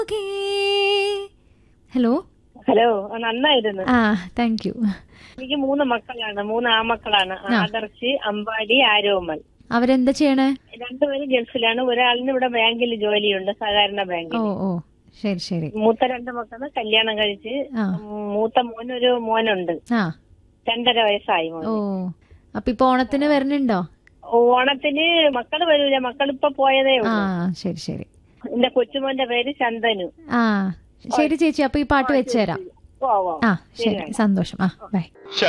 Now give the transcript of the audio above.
hello hello ആ, നന്നായിരുന്നു ആ താങ്ക് യു എനിക്ക് മൂന്ന് മക്കളാണ് മൂന്ന് ആമക്കളാണ് ആദർശ് അമ്പാടി ആരോമൽ അവരെന്താ ചെയ്യണേ രണ്ടുപേരും ഗൾഫിലാണ് ഒരാളിന് ഇവിടെ ബാങ്കിൽ ജോലിയുണ്ട് സഹകരണ ബാങ്കിൽ ഓ ഓ ശരി ശരി മൂത്ത രണ്ട് മക്കള് കല്യാണം കഴിച്ച് ആ ഉം, മൂത്ത മോനൊരു മോനുണ്ട് ആ രണ്ടര വയസ്സായി മോൻ ഓ അപ്പൊ ഇപ്പൊ ഓണത്തിന് വരുന്നുണ്ടോ ഓണത്തിന് മക്കള് വരൂല മക്കളിപ്പൊ പോയതേ ആ ഉള്ളൂ ശരി ശരി എന്റെ കൊച്ചുമോന്റെ പേര് ചന്ദനു ആ ശരി ചേച്ചി അപ്പൊ ഈ പാട്ട് വെച്ചുതരാം ഓ ഓ ആ ശരി സന്തോഷം ആ ബൈ